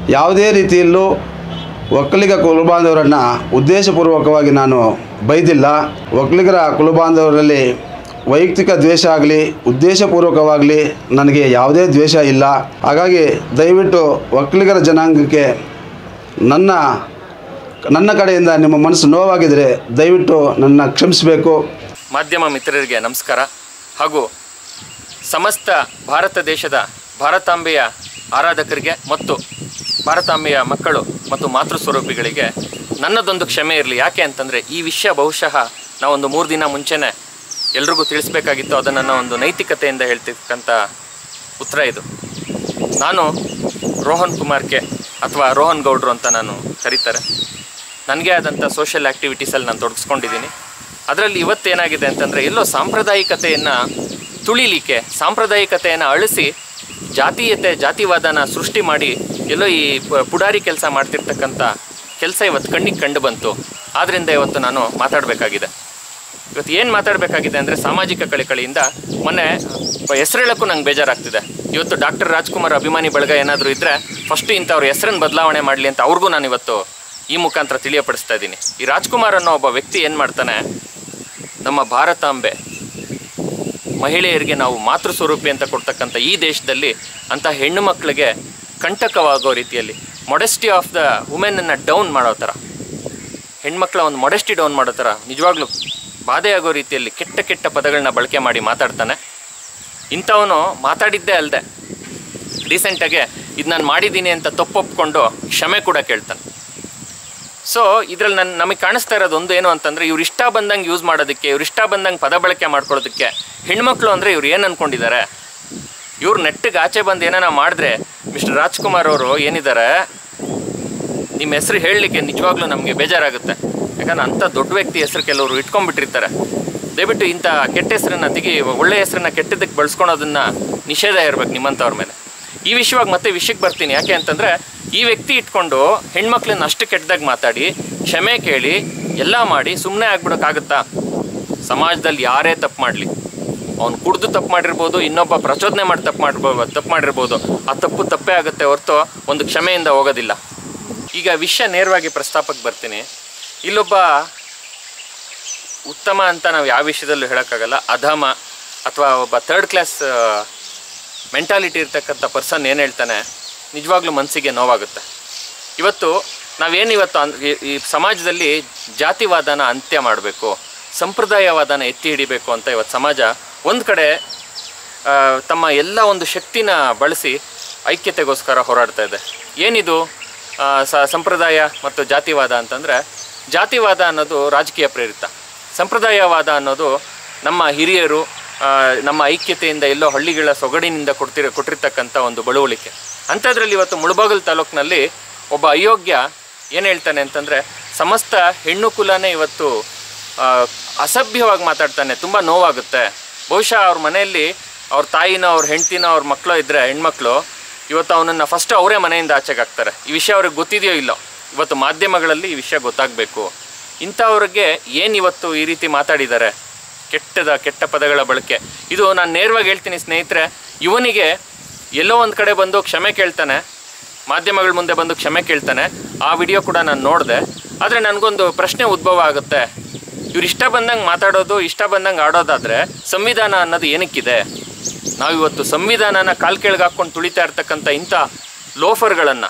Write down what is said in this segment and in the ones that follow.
ಯಾವುದೇ ರೀತಿಯಲ್ಲೂ ಒಕ್ಕಲಿಗ ಕುಲಬಾಂಧವರನ್ನು ಉದ್ದೇಶಪೂರ್ವಕವಾಗಿ ನಾನು ಬೈದಿಲ್ಲ ಒಕ್ಕಲಿಗರ ಕುಲಬಾಂಧವರಲ್ಲಿ ವೈಯಕ್ತಿಕ ದ್ವೇಷ ಆಗಲಿ ಉದ್ದೇಶಪೂರ್ವಕವಾಗಲಿ ನನಗೆ ಯಾವುದೇ ದ್ವೇಷ ಇಲ್ಲ ಹಾಗಾಗಿ ದಯವಿಟ್ಟು ಒಕ್ಕಲಿಗರ ಜನಾಂಗಕ್ಕೆ ನನ್ನ ನನ್ನ ಕಡೆಯಿಂದ ನಿಮ್ಮ ಮನಸ್ಸು ನೋವಾಗಿದ್ದರೆ ದಯವಿಟ್ಟು ನನ್ನ ಕ್ಷಮಿಸಬೇಕು ಮಾಧ್ಯಮ ಮಿತ್ರರಿಗೆ ನಮಸ್ಕಾರ ಹಾಗೂ ಸಮಸ್ತ ಭಾರತ ದೇಶದ ಭಾರತಾಂಬೆಯ ಆರಾಧಕರಿಗೆ ಮತ್ತು ಭಾರತಾಂಬೆಯ ಮಕ್ಕಳು ಮತ್ತು ಮಾತೃ ಸ್ವರೂಪಿಗಳಿಗೆ ನನ್ನದೊಂದು ಕ್ಷಮೆ ಇರಲಿ ಯಾಕೆ ಅಂತಂದರೆ ಈ ವಿಷಯ ಬಹುಶಃ ನಾವೊಂದು ಮೂರು ದಿನ ಮುಂಚೆನೇ ಎಲ್ರಿಗೂ ತಿಳಿಸ್ಬೇಕಾಗಿತ್ತು ಅದನ್ನು ನನ್ನ ಒಂದು ನೈತಿಕತೆಯಿಂದ ಹೇಳ್ತಿರ್ತಕ್ಕಂಥ ಉತ್ತರ ಇದು ನಾನು ರೋಹನ್ ಕುಮಾರ್ಗೆ ಅಥವಾ ರೋಹನ್ ಗೌಡ್ರು ಅಂತ ನಾನು ಕರೀತಾರೆ ನನಗೆ ಆದಂಥ ಸೋಷಿಯಲ್ ಆ್ಯಕ್ಟಿವಿಟೀಸಲ್ಲಿ ನಾನು ತೊಡಗಿಸ್ಕೊಂಡಿದ್ದೀನಿ ಅದರಲ್ಲಿ ಇವತ್ತೇನಾಗಿದೆ ಅಂತಂದರೆ ಎಲ್ಲೋ ಸಾಂಪ್ರದಾಯಿಕತೆಯನ್ನು ತುಳಿಲಿಕ್ಕೆ ಸಾಂಪ್ರದಾಯಿಕತೆಯನ್ನು ಅಳಿಸಿ ಜಾತೀಯತೆ ಜಾತಿವಾದನ ಸೃಷ್ಟಿ ಮಾಡಿ ಎಲ್ಲೋ ಈ ಪ- ಪುಡಾರಿ ಕೆಲಸ ಮಾಡ್ತಿರ್ತಕ್ಕಂಥ ಕೆಲಸ ಇವತ್ತು ಕಣ್ಣಿಗೆ ಕಂಡು ಬಂತು ಆದ್ದರಿಂದ ಇವತ್ತು ನಾನು ಮಾತಾಡಬೇಕಾಗಿದೆ ಇವತ್ತು ಏನು ಮಾತಾಡಬೇಕಾಗಿದೆ ಅಂದರೆ ಸಾಮಾಜಿಕ ಕಳಕಳಿಯಿಂದ ಮೊನ್ನೆ ಹೆಸರೇಳಕ್ಕೂ ನಂಗೆ ಬೇಜಾರಾಗ್ತಿದೆ ಇವತ್ತು ಡಾಕ್ಟರ್ ರಾಜ್ಕುಮಾರ್ ಅಭಿಮಾನಿ ಬಳಗ ಏನಾದರೂ ಇದ್ದರೆ ಫಸ್ಟು ಇಂಥವ್ರ ಹೆಸರನ್ನು ಬದಲಾವಣೆ ಮಾಡಲಿ ಅಂತ ಅವ್ರಿಗೂ ನಾನು ಇವತ್ತು ಈ ಮುಖಾಂತರ ತಿಳಿಯಪಡಿಸ್ತಾ ಇದ್ದೀನಿ ಈ ರಾಜ್ಕುಮಾರ್ ಅನ್ನೋ ಒಬ್ಬ ವ್ಯಕ್ತಿ ಏನು ಮಾಡ್ತಾನೆ ನಮ್ಮ ಭಾರತಾಂಬೆ ಮಹಿಳೆಯರಿಗೆ ನಾವು ಮಾತೃ ಸ್ವರೂಪಿ ಅಂತ ಕೊಡ್ತಕ್ಕಂಥ ಈ ದೇಶದಲ್ಲಿ ಅಂಥ ಹೆಣ್ಣು ಮಕ್ಕಳಿಗೆ ಕಂಟಕವಾಗೋ ರೀತಿಯಲ್ಲಿ ಮೊಡೆಸ್ಟಿ ಆಫ್ ದ ವುಮೆನನ್ನು ಡೌನ್ ಮಾಡೋ ಥರ ಹೆಣ್ಮಕ್ಳ ಒಂದು ಮೊಡೆಸ್ಟಿ ಡೌನ್ ಮಾಡೋ ಥರ ನಿಜವಾಗ್ಲೂ ಬಾಧೆಯಾಗೋ ರೀತಿಯಲ್ಲಿ ಕೆಟ್ಟ ಕೆಟ್ಟ ಪದಗಳನ್ನ ಬಳಕೆ ಮಾಡಿ ಮಾತಾಡ್ತಾನೆ ಇಂಥವನು ಮಾತಾಡಿದ್ದೇ ಅಲ್ಲದೆ ರೀಸೆಂಟಾಗೆ ಇದು ನಾನು ಮಾಡಿದ್ದೀನಿ ಅಂತ ತಪ್ಪೊಪ್ಕೊಂಡು ಕ್ಷಮೆ ಕೂಡ ಕೇಳ್ತಾನೆ ಸೊ ಇದ್ರಲ್ಲಿ ನನ್ನ ನಮಗೆ ಕಾಣಿಸ್ತಾ ಇರೋದು ಒಂದು ಏನು ಅಂತಂದರೆ ಇವ್ರು ಇಷ್ಟ ಬಂದಂಗೆ ಯೂಸ್ ಮಾಡೋದಕ್ಕೆ ಇವ್ರು ಇಷ್ಟ ಬಂದಂಗೆ ಪದ ಬಳಕೆ ಮಾಡ್ಕೊಳ್ಳೋದಕ್ಕೆ ಹೆಣ್ಮಕ್ಳು ಅಂದರೆ ಇವ್ರು ಏನು ಅಂದ್ಕೊಂಡಿದ್ದಾರೆ ಇವ್ರು ನೆಟ್ಟಿಗೆ ಆಚೆ ಬಂದು ಏನಾನ ಮಾಡಿದ್ರೆ ಮಿಸ್ಟರ್ ರಾಜ್ಕುಮಾರ್ ಅವರು ಏನಿದ್ದಾರೆ ನಿಮ್ಮ ಹೆಸರು ಹೇಳಲಿಕ್ಕೆ ನಿಜವಾಗ್ಲೂ ನಮಗೆ ಬೇಜಾರಾಗುತ್ತೆ ಯಾಕಂದ್ರೆ ಅಂಥ ದೊಡ್ಡ ವ್ಯಕ್ತಿ ಹೆಸರು ಕೆಲವರು ಇಟ್ಕೊಂಡ್ಬಿಟ್ಟಿರ್ತಾರೆ ದಯವಿಟ್ಟು ಇಂಥ ಕೆಟ್ಟ ಹೆಸರನ್ನ ತೆಗಿ ಒಳ್ಳೆ ಹೆಸರನ್ನ ಕೆಟ್ಟದಕ್ಕೆ ಬಳಸ್ಕೊಳೋದನ್ನ ನಿಷೇಧ ಇರ್ಬೇಕು ನಿಮ್ಮಂಥವ್ರ ಮೇಲೆ ಈ ವಿಷಯವಾಗಿ ಮತ್ತೆ ವಿಷಯಕ್ಕೆ ಬರ್ತೀನಿ ಯಾಕೆ ಅಂತಂದರೆ ಈ ವ್ಯಕ್ತಿ ಇಟ್ಕೊಂಡು ಹೆಣ್ಮಕ್ಳನ್ನ ಅಷ್ಟು ಕೆಟ್ಟದಾಗಿ ಮಾತಾಡಿ ಕ್ಷಮೆ ಕೇಳಿ ಎಲ್ಲ ಮಾಡಿ ಸುಮ್ಮನೆ ಆಗ್ಬಿಡೋಕ್ಕಾಗುತ್ತಾ ಸಮಾಜದಲ್ಲಿ ಯಾರೇ ತಪ್ಪು ಮಾಡಲಿ ಅವ್ನು ಕುಡ್ದು ತಪ್ಪು ಮಾಡಿರ್ಬೋದು ಇನ್ನೊಬ್ಬ ಪ್ರಚೋದನೆ ಮಾಡಿ ತಪ್ಪು ಮಾಡಿರ್ಬೋದು ತಪ್ಪು ಮಾಡಿರ್ಬೋದು ಆ ತಪ್ಪು ತಪ್ಪೇ ಆಗುತ್ತೆ ಹೊರತು ಒಂದು ಕ್ಷಮೆಯಿಂದ ಹೋಗೋದಿಲ್ಲ ಈಗ ವಿಷಯ ನೇರವಾಗಿ ಪ್ರಸ್ತಾಪಕ್ಕೆ ಬರ್ತೀನಿ ಇಲ್ಲೊಬ್ಬ ಉತ್ತಮ ಅಂತ ನಾವು ಯಾವ ವಿಷಯದಲ್ಲೂ ಹೇಳೋಕ್ಕಾಗಲ್ಲ ಅಧಮ ಅಥವಾ ಒಬ್ಬ ಥರ್ಡ್ ಕ್ಲಾಸ್ ಮೆಂಟಾಲಿಟಿ ಇರ್ತಕ್ಕಂಥ ಪರ್ಸನ್ ಏನು ಹೇಳ್ತಾನೆ ನಿಜವಾಗ್ಲೂ ಮನಸ್ಸಿಗೆ ನೋವಾಗುತ್ತೆ ಇವತ್ತು ನಾವೇನು ಇವತ್ತು ಅನ್- ಈ- ಈ ಸಮಾಜದಲ್ಲಿ ಜಾತಿವಾದನ ಅಂತ್ಯ ಮಾಡಬೇಕು ಸಂಪ್ರದಾಯವಾದನ ಎತ್ತಿ ಹಿಡಿಬೇಕು ಅಂತ ಇವತ್ತು ಸಮಾಜ ಒಂದು ಕಡೆ ಆ, ತಮ್ಮ ಎಲ್ಲ ಒಂದು ಶಕ್ತಿನ ಬಳಸಿ ಐಕ್ಯತೆಗೋಸ್ಕರ ಹೋರಾಡ್ತಾ ಇದೆ ಏನಿದು ಆ, ಸ ಸಂಪ್ರದಾಯ ಮತ್ತು ಜಾತಿವಾದ ಅಂತಂದರೆ ಜಾತಿವಾದ ಅನ್ನೋದು ರಾಜಕೀಯ ಪ್ರೇರಿತ ಸಂಪ್ರದಾಯವಾದ ಅನ್ನೋದು ನಮ್ಮ ಹಿರಿಯರು ಆ, ನಮ್ಮ ಐಕ್ಯತೆಯಿಂದ ಎಲ್ಲೋ ಹಳ್ಳಿಗಳ ಸೊಗಡಿನಿಂದ ಕೊಡ್ತಿರ ಕೊಟ್ಟಿರ್ತಕ್ಕಂಥ ಒಂದು ಬಳುವಳಿಕೆ ಅಂಥದ್ರಲ್ಲಿ ಇವತ್ತು ಮುಳಬಾಗಲ್ ತಾಲೂಕಿನಲ್ಲಿ ಒಬ್ಬ ಅಯೋಗ್ಯ ಏನು ಹೇಳ್ತಾನೆ ಅಂತಂದರೆ ಸಮಸ್ತ ಹೆಣ್ಣು ಕುಲನೇ ಇವತ್ತು ಆ, ಅಸಭ್ಯವಾಗಿ ಮಾತಾಡ್ತಾನೆ ತುಂಬ ನೋವಾಗುತ್ತೆ ಬಹುಶಃ ಅವ್ರ ಮನೆಯಲ್ಲಿ ಅವ್ರ ತಾಯಿನೋ ಅವ್ರ ಹೆಂಡ್ತಿನೋ ಅವ್ರ ಮಕ್ಕಳು ಇದ್ದರೆ ಹೆಣ್ಮಕ್ಳು ಇವತ್ತು ಅವನನ್ನು ಫಸ್ಟ್ ಅವರೇ ಮನೆಯಿಂದ ಆಚೆಗೆ ಹಾಕ್ತಾರೆ ಈ ವಿಷಯ ಅವ್ರಿಗೆ ಗೊತ್ತಿದೆಯೋ ಇಲ್ಲೋ ಇವತ್ತು ಮಾಧ್ಯಮಗಳಲ್ಲಿ ಈ ವಿಷಯ ಗೊತ್ತಾಗಬೇಕು ಇಂಥವ್ರಿಗೆ ಏನು ಇವತ್ತು ಈ ರೀತಿ ಮಾತಾಡಿದ್ದಾರೆ ಕೆಟ್ಟದ ಕೆಟ್ಟ ಪದಗಳ ಬಳಕೆ ಇದು ನಾನು ನೇರವಾಗಿ ಹೇಳ್ತೀನಿ ಸ್ನೇಹಿತರೆ ಇವನಿಗೆ ಎಲ್ಲೋ ಒಂದು ಕಡೆ ಬಂದು ಕ್ಷಮೆ ಕೇಳ್ತಾನೆ ಮಾಧ್ಯಮಗಳ ಮುಂದೆ ಬಂದು ಕ್ಷಮೆ ಕೇಳ್ತಾನೆ ಆ ವಿಡಿಯೋ ಕೂಡ ನಾನು ನೋಡಿದೆ ಆದರೆ ನನಗೊಂದು ಪ್ರಶ್ನೆ ಉದ್ಭವ ಆಗುತ್ತೆ ಇವ್ರು ಇಷ್ಟ ಬಂದಂಗೆ ಮಾತಾಡೋದು ಇಷ್ಟ ಬಂದಂಗೆ ಆಡೋದಾದರೆ ಸಂವಿಧಾನ ಅನ್ನೋದು ಏನಕ್ಕಿದೆ ನಾವಿವತ್ತು ಸಂವಿಧಾನನ ಕಾಲ್ ಕೆಳಗೆ ಹಾಕ್ಕೊಂಡು ತುಳಿತಾ ಇರ್ತಕ್ಕಂಥ ಇಂಥ ಲೋಫರ್ಗಳನ್ನು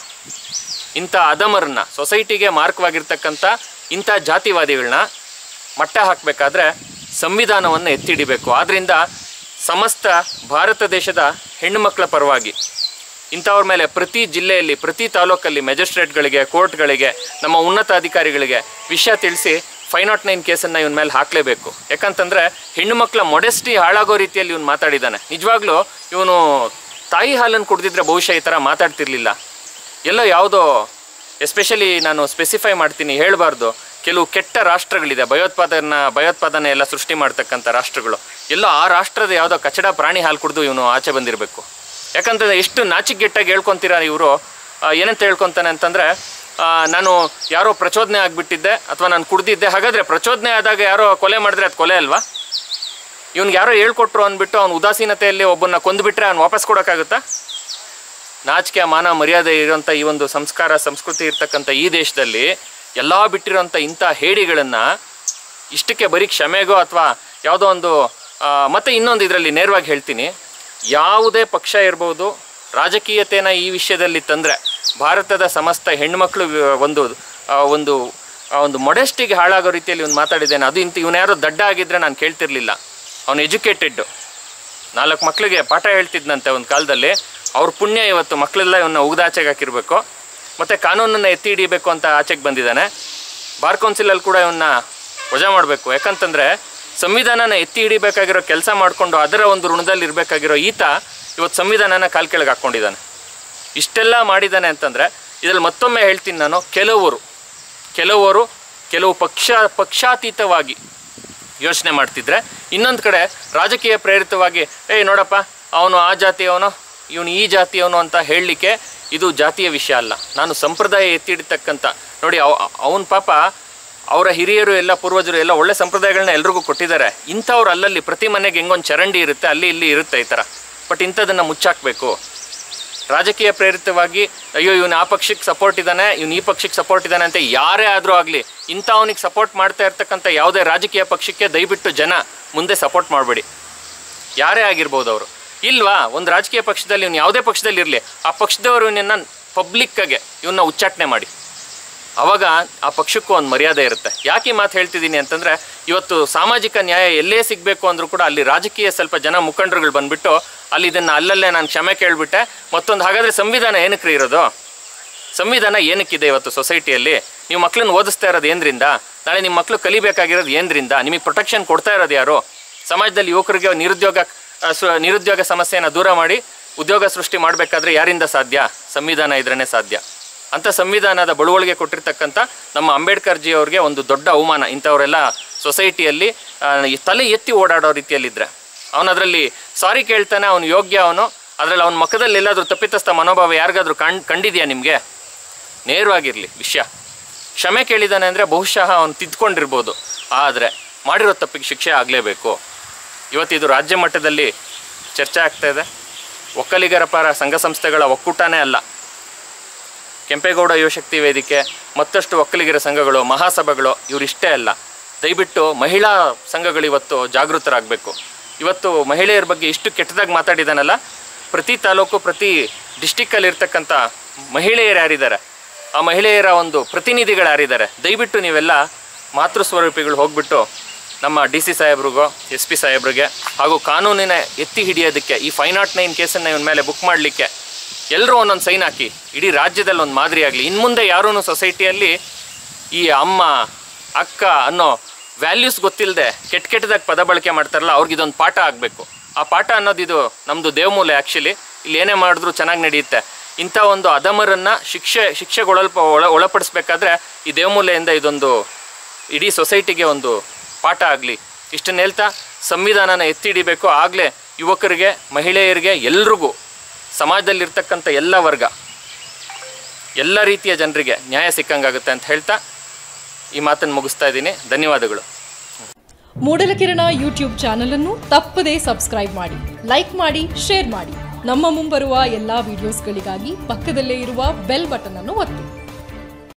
ಇಂಥ ಅಧಮರನ್ನ ಸೊಸೈಟಿಗೆ ಮಾರ್ಕವಾಗಿರ್ತಕ್ಕಂಥ ಇಂಥ ಜಾತಿವಾದಿಗಳನ್ನ ಮಟ್ಟ ಹಾಕಬೇಕಾದ್ರೆ ಸಂವಿಧಾನವನ್ನು ಎತ್ತಿಡಿಬೇಕು ಆದ್ದರಿಂದ ಸಮಸ್ತ ಭಾರತ ದೇಶದ ಹೆಣ್ಣುಮಕ್ಕಳ ಪರವಾಗಿ ಇಂಥವ್ರ ಮೇಲೆ ಪ್ರತಿ ಜಿಲ್ಲೆಯಲ್ಲಿ ಪ್ರತಿ ತಾಲೂಕಲ್ಲಿ ಮ್ಯಾಜಿಸ್ಟ್ರೇಟ್ಗಳಿಗೆ ಕೋರ್ಟ್ಗಳಿಗೆ ನಮ್ಮ ಉನ್ನತ ಅಧಿಕಾರಿಗಳಿಗೆ ವಿಷಯ ತಿಳಿಸಿ ಫೈವ್ ನಾಟ್ ನೈನ್ ಕೇಸನ್ನು ಇವನ ಮೇಲೆ ಹಾಕಲೇಬೇಕು ಯಾಕಂತಂದರೆ ಹೆಣ್ಣು ಮಕ್ಕಳ ಮೊಡೆಸ್ಟಿ ಹಾಳಾಗೋ ರೀತಿಯಲ್ಲಿ ಇವನು ಮಾತಾಡಿದ್ದಾನೆ ನಿಜವಾಗ್ಲೂ ಇವನು ತಾಯಿ ಹಾಲನ್ನು ಕುಡ್ದಿದ್ರೆ ಬಹುಶಃ ಈ ಥರ ಮಾತಾಡ್ತಿರ್ಲಿಲ್ಲ ಎಲ್ಲೋ ಯಾವುದೋ ಎಸ್ಪೆಷಲಿ ನಾನು ಸ್ಪೆಸಿಫೈ ಮಾಡ್ತೀನಿ ಹೇಳಬಾರ್ದು ಕೆಲವು ಕೆಟ್ಟ ರಾಷ್ಟ್ರಗಳಿದೆ ಭಯೋತ್ಪಾದನ ಭಯೋತ್ಪಾದನೆ ಎಲ್ಲ ಸೃಷ್ಟಿ ಮಾಡ್ತಕ್ಕಂಥ ರಾಷ್ಟ್ರಗಳು ಎಲ್ಲೋ ಆ ರಾಷ್ಟ್ರದ ಯಾವುದೋ ಕಚಡ ಪ್ರಾಣಿ ಹಾಲು ಕುಡಿದು ಇವನು ಆಚೆ ಬಂದಿರಬೇಕು ಯಾಕಂತಂದ್ರೆ ಎಷ್ಟು ನಾಚಿಕೆಟ್ಟಾಗಿ ಹೇಳ್ಕೊತೀರಾ ಇವರು ಏನಂತ ಹೇಳ್ಕೊತಾನೆ ಅಂತಂದರೆ ನಾನು ಯಾರೋ ಪ್ರಚೋದನೆ ಆಗಿಬಿಟ್ಟಿದ್ದೆ ಅಥವಾ ನಾನು ಕುಡ್ದಿದ್ದೆ ಹಾಗಾದರೆ ಪ್ರಚೋದನೆ ಆದಾಗ ಯಾರೋ ಕೊಲೆ ಮಾಡಿದ್ರೆ ಅದು ಕೊಲೆ ಅಲ್ವಾ ಇವ್ನಿಗೆ ಯಾರೋ ಹೇಳ್ಕೊಟ್ರು ಅಂದ್ಬಿಟ್ಟು ಅವ್ನು ಉದಾಸೀನತೆಯಲ್ಲಿ ಒಬ್ಬನ್ನ ಕೊಂದುಬಿಟ್ರೆ ಅವ್ನು ವಾಪಸ್ ಕೊಡೋಕ್ಕಾಗುತ್ತಾ ನಾಚಿಕೆ ಮಾನ ಮರ್ಯಾದೆ ಇರೋಂಥ ಈ ಒಂದು ಸಂಸ್ಕಾರ ಸಂಸ್ಕೃತಿ ಇರ್ತಕ್ಕಂಥ ಈ ದೇಶದಲ್ಲಿ ಎಲ್ಲ ಬಿಟ್ಟಿರೋಂಥ ಇಂಥ ಹೇಡಿಗಳನ್ನು ಇಷ್ಟಕ್ಕೆ ಬರೀ ಕ್ಷಮೆಗೋ ಅಥವಾ ಯಾವುದೋ ಒಂದು ಆ, ಮತ್ತೆ ಇನ್ನೊಂದು ಇದರಲ್ಲಿ ನೇರವಾಗಿ ಹೇಳ್ತೀನಿ ಯಾವುದೇ ಪಕ್ಷ ಇರ್ಬೋದು ರಾಜಕೀಯತೆನ ಈ ವಿಷಯದಲ್ಲಿ ತಂದರೆ ಭಾರತದ ಸಮಸ್ತ ಹೆಣ್ಮಕ್ಳು ವಿ- ಒಂದು ಆ, ಒಂದು ಆ ಒಂದು ಮೊಡೆಸ್ಟಿಗೆ ಹಾಳಾಗೋ ರೀತಿಯಲ್ಲಿ ಇವ್ನು ಮಾತಾಡಿದ್ದೇನೆ ಅದು ಇಂತ ಇವನು ಯಾರೋ ದಡ್ಡ ಆಗಿದ್ರೆ ನಾನು ಕೇಳ್ತಿರ್ಲಿಲ್ಲ ಅವನು ಎಜುಕೇಟೆಡ್ ನಾಲ್ಕು ಮಕ್ಕಳಿಗೆ ಪಾಠ ಹೇಳ್ತಿದ್ನಂತೆ ಒಂದು ಕಾಲದಲ್ಲಿ ಅವ್ರ ಪುಣ್ಯ ಇವತ್ತು ಮಕ್ಕಳೆಲ್ಲ ಇವನ್ನ ಉಗ್ದಾಚೆಗೆ ಹಾಕಿರ್ಬೇಕು ಮತ್ತು ಕಾನೂನನ್ನು ಎತ್ತಿ ಹಿಡಿಬೇಕು ಅಂತ ಆಚೆಗೆ ಬಂದಿದ್ದಾನೆ ಬಾರ್ ಕೌನ್ಸಿಲಲ್ಲಿ ಕೂಡ ಇವನ್ನ ವಜಾ ಮಾಡಬೇಕು ಯಾಕಂತಂದರೆ ಸಂವಿಧಾನನ ಎತ್ತಿ ಹಿಡಿಬೇಕಾಗಿರೋ ಕೆಲಸ ಮಾಡಿಕೊಂಡು ಅದರ ಒಂದು ಋಣದಲ್ಲಿ ಇರಬೇಕಾಗಿರೋ ಈತ ಇವತ್ತು ಸಂವಿಧಾನನ ಕಾಲ್ ಕೆಳಗೆ ಹಾಕ್ಕೊಂಡಿದ್ದಾನೆ ಇಷ್ಟೆಲ್ಲ ಮಾಡಿದ್ದಾನೆ ಅಂತಂದರೆ ಇದರಲ್ಲಿ ಮತ್ತೊಮ್ಮೆ ಹೇಳ್ತೀನಿ ನಾನು ಕೆಲವರು ಕೆಲವರು ಕೆಲವು ಪಕ್ಷ ಪಕ್ಷಾತೀತವಾಗಿ ಯೋಚನೆ ಮಾಡ್ತಿದ್ರೆ ಇನ್ನೊಂದು ಕಡೆ ರಾಜಕೀಯ ಪ್ರೇರಿತವಾಗಿ ಏಯ್ ನೋಡಪ್ಪ ಅವನು ಆ ಜಾತಿಯವನು ಇವನು ಈ ಜಾತಿಯವನು ಅಂತ ಹೇಳಲಿಕ್ಕೆ ಇದು ಜಾತಿಯ ವಿಷಯ ಅಲ್ಲ ನಾನು ಸಂಪ್ರದಾಯ ಎತ್ತಿಡ್ತಕ್ಕಂಥ ನೋಡಿ ಅವ ಅವನ ಪಾಪ ಅವರ ಹಿರಿಯರು ಎಲ್ಲ ಪೂರ್ವಜರು ಎಲ್ಲ ಒಳ್ಳೆ ಸಂಪ್ರದಾಯಗಳನ್ನ ಎಲ್ರಿಗೂ ಕೊಟ್ಟಿದ್ದಾರೆ ಇಂಥವ್ರು ಅಲ್ಲಲ್ಲಿ ಪ್ರತಿ ಮನೆಗೆ ಹೆಂಗೊಂದು ಚರಂಡಿ ಇರುತ್ತೆ ಅಲ್ಲಿ ಇಲ್ಲಿ ಇರುತ್ತೆ ಈ ಥರ ಬಟ್ ಇಂಥದನ್ನು ಮುಚ್ಚಾಕಬೇಕು ರಾಜಕೀಯ ಪ್ರೇರಿತವಾಗಿ ಅಯ್ಯೋ ಇವನು ಆ ಪಕ್ಷಕ್ಕೆ ಸಪೋರ್ಟ್ ಇದ್ದಾನೆ ಇವನು ಈ ಪಕ್ಷಕ್ಕೆ ಸಪೋರ್ಟ್ ಇದ್ದಾನೆ ಅಂತ ಯಾರೇ ಆದರೂ ಆಗಲಿ ಇಂಥವನಿಗೆ ಸಪೋರ್ಟ್ ಮಾಡ್ತಾ ಇರ್ತಕ್ಕಂಥ ಯಾವುದೇ ರಾಜಕೀಯ ಪಕ್ಷಕ್ಕೆ ದಯವಿಟ್ಟು ಜನ ಮುಂದೆ ಸಪೋರ್ಟ್ ಮಾಡಬೇಡಿ ಯಾರೇ ಆಗಿರ್ಬೋದು ಅವರು ಇಲ್ವಾ ಒಂದು ರಾಜಕೀಯ ಪಕ್ಷದಲ್ಲಿ ಇವನು ಯಾವುದೇ ಪಕ್ಷದಲ್ಲಿ ಇರಲಿ ಆ ಪಕ್ಷದವರು ಇವನನ್ನು ಪಬ್ಲಿಕ್ಕಾಗೆ ಇವನ್ನ ಉಚ್ಚಾಟನೆ ಮಾಡಿ ಅವಾಗ ಆ ಪಕ್ಷಕ್ಕೂ ಒಂದು ಮರ್ಯಾದೆ ಇರುತ್ತೆ ಯಾಕೆ ಈ ಮಾತು ಹೇಳ್ತಿದ್ದೀನಿ ಅಂತಂದರೆ ಇವತ್ತು ಸಾಮಾಜಿಕ ನ್ಯಾಯ ಎಲ್ಲೇ ಸಿಗಬೇಕು ಅಂದರೂ ಕೂಡ ಅಲ್ಲಿ ರಾಜಕೀಯ ಸ್ವಲ್ಪ ಜನ ಮುಖಂಡರುಗಳು ಬಂದುಬಿಟ್ಟು ಅಲ್ಲಿ ಇದನ್ನು ಅಲ್ಲಲ್ಲೇ ನಾನು ಕ್ಷಮೆ ಕೇಳಿಬಿಟ್ಟೆ ಮತ್ತೊಂದು ಹಾಗಾದರೆ ಸಂವಿಧಾನ ಏನಕ್ಕೆ ಇರೋದು ಸಂವಿಧಾನ ಏನಕ್ಕಿದೆ ಇವತ್ತು ಸೊಸೈಟಿಯಲ್ಲಿ ನೀವು ಮಕ್ಕಳನ್ನ ಓದಿಸ್ತಾ ಇರೋದು ಏನ್ರಿಂದ ನಾಳೆ ನಿಮ್ಮ ಮಕ್ಕಳು ಕಲಿಬೇಕಾಗಿರೋದು ಏನ್ರಿಂದ ನಿಮಗೆ ಪ್ರೊಟೆಕ್ಷನ್ ಕೊಡ್ತಾ ಇರೋದು ಯಾರು ಸಮಾಜದಲ್ಲಿ ಯುವಕರಿಗೆ ನಿರುದ್ಯೋಗ ಆ, ಸು- ನಿರುದ್ಯೋಗ ಸಮಸ್ಯೆಯನ್ನು ದೂರ ಮಾಡಿ ಉದ್ಯೋಗ ಸೃಷ್ಟಿ ಮಾಡಬೇಕಾದ್ರೆ ಯಾರಿಂದ ಸಾಧ್ಯ ಸಂವಿಧಾನ ಇದ್ರೇ ಸಾಧ್ಯ ಅಂಥ ಸಂವಿಧಾನದ ಬಳುವಳಿಗೆ ಕೊಟ್ಟಿರ್ತಕ್ಕಂಥ ನಮ್ಮ ಅಂಬೇಡ್ಕರ್ ಜಿ ಅವ್ರಿಗೆ ಒಂದು ದೊಡ್ಡ ಅವಮಾನ ಇಂಥವರೆಲ್ಲ ಸೊಸೈಟಿಯಲ್ಲಿ ಆ, ಈ ತಲೆ ಎತ್ತಿ ಓಡಾಡೋ ರೀತಿಯಲ್ಲಿದ್ದರೆ ಅವನು ಅದರಲ್ಲಿ ಸಾರಿ ಕೇಳ್ತಾನೆ ಅವನು ಯೋಗ್ಯ ಅವನು ಅದರಲ್ಲಿ ಅವನ ಮುಖದಲ್ಲಿ ಎಲ್ಲಾದರೂ ತಪ್ಪಿತಸ್ಥ ಮನೋಭಾವ ಯಾರಿಗಾದ್ರೂ ಕಣ್ ಕಂಡಿದೆಯಾ ನಿಮಗೆ ನೇರವಾಗಿರಲಿ ವಿಷಯ ಕ್ಷಮೆ ಕೇಳಿದ್ದಾನೆ ಅಂದರೆ ಬಹುಶಃ ಅವನು ತಿದ್ಕೊಂಡಿರ್ಬೋದು ಆದರೆ ಮಾಡಿರೋ ತಪ್ಪಿಗೆ ಶಿಕ್ಷೆ ಆಗಲೇಬೇಕು ಇವತ್ತು ಇದು ರಾಜ್ಯ ಮಟ್ಟದಲ್ಲಿ ಚರ್ಚೆ ಆಗ್ತಾ ಇದೆ ಒಕ್ಕಲಿಗರ ಪರ ಸಂಘ ಸಂಸ್ಥೆಗಳ ಒಕ್ಕೂಟನೇ ಅಲ್ಲ ಕೆಂಪೇಗೌಡ ಯುವಶಕ್ತಿ ವೇದಿಕೆ ಮತ್ತಷ್ಟು ಒಕ್ಕಲಿಗರ ಸಂಘಗಳು ಮಹಾಸಭೆಗಳು ಇವರಿಷ್ಟೇ ಅಲ್ಲ ದಯವಿಟ್ಟು ಮಹಿಳಾ ಸಂಘಗಳು ಇವತ್ತು ಜಾಗೃತರಾಗಬೇಕು ಇವತ್ತು ಮಹಿಳೆಯರ ಬಗ್ಗೆ ಇಷ್ಟು ಕೆಟ್ಟದಾಗಿ ಮಾತಾಡಿದಾನಲ್ಲ ಪ್ರತಿ ತಾಲೂಕು ಪ್ರತಿ ಡಿಸ್ಟಿಕ್ಕಲ್ಲಿ ಇರ್ತಕ್ಕಂಥ ಮಹಿಳೆಯರು ಯಾರಿದ್ದಾರೆ ಆ ಮಹಿಳೆಯರ ಒಂದು ಪ್ರತಿನಿಧಿಗಳು ಯಾರಿದ್ದಾರೆ ದಯವಿಟ್ಟು ನೀವೆಲ್ಲ ಮಾತೃ ಸ್ವರೂಪಿಗಳು ಹೋಗ್ಬಿಟ್ಟು ನಮ್ಮ ಡಿ ಸಿ ಸಾಹೇಬ್ರಿಗೋ ಎಸ್ ಪಿ ಸಾಹೇಬ್ರಿಗೆ ಹಾಗೂ ಕಾನೂನಿನ ಎತ್ತಿ ಹಿಡಿಯೋದಕ್ಕೆ ಈ ಫೈವ್ ನಾಟ್ ನೈನ್ ಕೇಸನ್ನು ಇವನ ಮೇಲೆ ಬುಕ್ ಮಾಡಲಿಕ್ಕೆ ಎಲ್ಲರೂ ಒಂದೊಂದು ಸೈನ್ ಹಾಕಿ ಇಡೀ ರಾಜ್ಯದಲ್ಲಿ ಒಂದು ಮಾದರಿ ಆಗಲಿ ಇನ್ನು ಮುಂದೆ ಯಾರೂ ಸೊಸೈಟಿಯಲ್ಲಿ ಈ ಅಮ್ಮ ಅಕ್ಕ ಅನ್ನೋ ವ್ಯಾಲ್ಯೂಸ್ ಗೊತ್ತಿಲ್ಲದೆ ಕೆಟ್ಟ ಕೆಟ್ಟದಾಗಿ ಪದ ಬಳಕೆ ಮಾಡ್ತಾರಲ್ಲ ಅವ್ರಿಗೆ ಇದೊಂದು ಪಾಠ ಆಗಬೇಕು ಆ ಪಾಠ ಅನ್ನೋದು ಇದು ನಮ್ಮದು ದೇವಮೂಲೆ ಆ್ಯಕ್ಚುಲಿ ಇಲ್ಲಿ ಏನೇ ಮಾಡಿದ್ರು ಚೆನ್ನಾಗಿ ನಡೆಯುತ್ತೆ ಇಂಥ ಒಂದು ಅಧಮರನ್ನು ಶಿಕ್ಷೆ ಶಿಕ್ಷೆಗೊಳಲ್ಪ ಒಳ ಒಳಪಡಿಸ್ಬೇಕಾದ್ರೆ ಈ ದೇವಮೂಲೆಯಿಂದ ಇದೊಂದು ಇಡೀ ಸೊಸೈಟಿಗೆ ಒಂದು ಪಾಠ ಆಗಲಿ ಇಷ್ಟನ್ನ ಹೇಳ್ತಾ ಸಂವಿಧಾನನ ಎತ್ತಿ ಹಿಡಿಬೇಕು ಆಗಲೇ ಯುವಕರಿಗೆ ಮಹಿಳೆಯರಿಗೆ ಎಲ್ರಿಗೂ ಸಮಾಜದಲ್ಲಿರ್ತಕ್ಕಂಥ ಎಲ್ಲ ವರ್ಗ ಎಲ್ಲ ರೀತಿಯ ಜನರಿಗೆ ನ್ಯಾಯ ಸಿಕ್ಕಂಗಾಗುತ್ತೆ ಅಂತ ಹೇಳ್ತಾ ಈ ಮಾತನ್ನು ಮುಗಿಸ್ತಾ ಇದ್ದೀನಿ ಧನ್ಯವಾದಗಳು ಮೂಡಲಕಿರಣ ಯೂಟ್ಯೂಬ್ ಚಾನಲ್ ಅನ್ನು ತಪ್ಪದೇ ಸಬ್ಸ್ಕ್ರೈಬ್ ಮಾಡಿ ಲೈಕ್ ಮಾಡಿ ಶೇರ್ ಮಾಡಿ ನಮ್ಮ ಮುಂಬರುವ ಎಲ್ಲಾ ವಿಡಿಯೋಸ್ಗಳಿಗಾಗಿ ಪಕ್ಕದಲ್ಲೇ ಇರುವ ಬೆಲ್ ಬಟನ್ ಅನ್ನು ಒತ್ತಿ